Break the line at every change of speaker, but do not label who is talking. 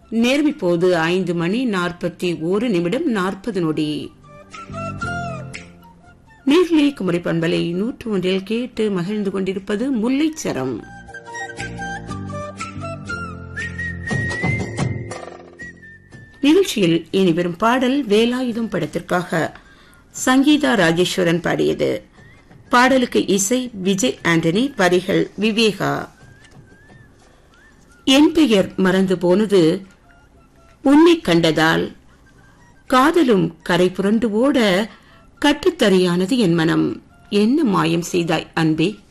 நேரம் இப்போது ஐந்து மணி நாற்பத்தி ஒரு நிமிடம் நாற்பது நொடி நீர்லி குமரி பண்பலை நூற்று ஒன்றில் கேட்டு மகிழ்ந்து கொண்டிருப்பது முல்லைச்சரம் நிகழ்ச்சியில் இனி வரும் பாடல் வேலாயுதம் படத்திற்காக சங்கீதா ராஜேஸ்வரன் பாடியது பாடலுக்கு இசை விஜய் ஆண்டனி வரிகள் விவேகா என் பெயர் மறந்து போனது உன்னை கண்டதால் காதலும் கரை புரண்டு ஓட கட்டுத்தறியானது என் மனம் என்ன மாயம் செய்தாய் அன்பே